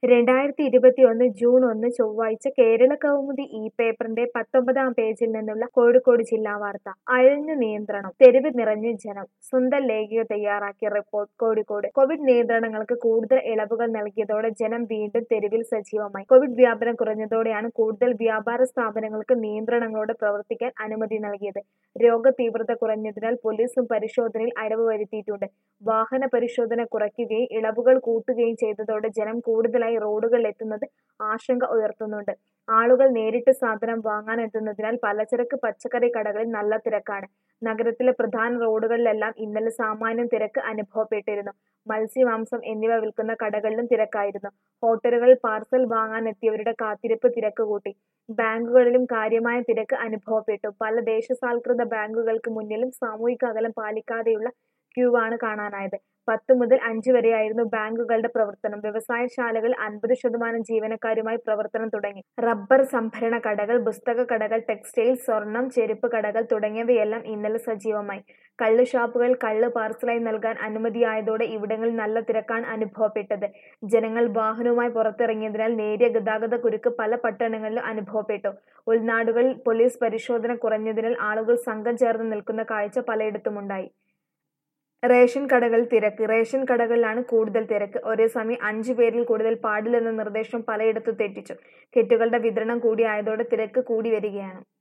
രണ്ടായിരത്തി ഇരുപത്തിയൊന്ന് ജൂൺ ഒന്ന് ചൊവ്വാഴ്ച കേരള കൗമുദി ഈ പേപ്പറിന്റെ പത്തൊമ്പതാം പേജിൽ നിന്നുള്ള കോഴിക്കോട് ജില്ലാ വാർത്ത അയഞ്ഞു നിയന്ത്രണം തെരുവ് നിറഞ്ഞ് ജനം സ്വന്തം ലേഖിക തയ്യാറാക്കിയ റിപ്പോർട്ട് കോഴിക്കോട് കോവിഡ് നിയന്ത്രണങ്ങൾക്ക് കൂടുതൽ ഇളവുകൾ നൽകിയതോടെ ജനം വീണ്ടും തെരുവിൽ സജീവമായി കോവിഡ് വ്യാപനം കുറഞ്ഞതോടെയാണ് കൂടുതൽ വ്യാപാര സ്ഥാപനങ്ങൾക്ക് നിയന്ത്രണങ്ങളോടെ പ്രവർത്തിക്കാൻ അനുമതി നൽകിയത് രോഗ തീവ്രത കുറഞ്ഞതിനാൽ പോലീസും പരിശോധനയിൽ അയവ് വരുത്തിയിട്ടുണ്ട് വാഹന പരിശോധന കുറയ്ക്കുകയും ഇളവുകൾ കൂട്ടുകയും ചെയ്തതോടെ ജനം കൂടുതലായി റോഡുകളിൽ എത്തുന്നത് ആശങ്ക ഉയർത്തുന്നുണ്ട് ആളുകൾ നേരിട്ട് സാധനം വാങ്ങാനെത്തുന്നതിനാൽ പലചരക്ക് പച്ചക്കറി കടകളിൽ നല്ല തിരക്കാണ് നഗരത്തിലെ പ്രധാന റോഡുകളിലെല്ലാം ഇന്നലെ സാമാന്യം തിരക്ക് അനുഭവപ്പെട്ടിരുന്നു മത്സ്യമാംസം എന്നിവ വിൽക്കുന്ന കടകളിലും തിരക്കായിരുന്നു ഹോട്ടലുകളിൽ പാർസൽ വാങ്ങാനെത്തിയവരുടെ കാത്തിരിപ്പ് തിരക്ക് കൂട്ടി ബാങ്കുകളിലും കാര്യമായ തിരക്ക് അനുഭവപ്പെട്ടു പല ദേശസാൽകൃത ബാങ്കുകൾക്ക് മുന്നിലും സാമൂഹിക അകലം പാലിക്കാതെയുള്ള ക്യൂ ആണ് കാണാനായത് പത്ത് മുതൽ അഞ്ച് വരെയായിരുന്നു ബാങ്കുകളുടെ പ്രവർത്തനം വ്യവസായശാലകൾ അൻപത് ശതമാനം ജീവനക്കാരുമായി പ്രവർത്തനം തുടങ്ങി റബ്ബർ സംഭരണ കടകൾ പുസ്തക കടകൾ ടെക്സ്റ്റൈൽ സ്വർണം ചെരുപ്പ് കടകൾ തുടങ്ങിയവയെല്ലാം ഇന്നലെ സജീവമായി കള്ള് ഷാപ്പുകൾ കള്ള് പാർസലായി നൽകാൻ അനുമതിയായതോടെ ഇവിടങ്ങളിൽ നല്ല തിരക്കാണ് അനുഭവപ്പെട്ടത് ജനങ്ങൾ വാഹനവുമായി പുറത്തിറങ്ങിയതിനാൽ നേരിയ ഗതാഗത കുരുക്ക് പല പട്ടണങ്ങളിലും അനുഭവപ്പെട്ടു ഉൾനാടുകളിൽ പോലീസ് പരിശോധന കുറഞ്ഞതിനാൽ ആളുകൾ സംഘം ചേർന്ന് നിൽക്കുന്ന കാഴ്ച പലയിടത്തുമുണ്ടായി റേഷൻ കടകളിൽ തിരക്ക് റേഷൻ കടകളിലാണ് കൂടുതൽ തിരക്ക് ഒരേ സമയം അഞ്ചു പേരിൽ കൂടുതൽ പാടില്ലെന്ന നിർദ്ദേശം പലയിടത്തും തെറ്റിച്ചു കിറ്റുകളുടെ വിതരണം കൂടിയായതോടെ തിരക്ക് കൂടി വരികയാണ്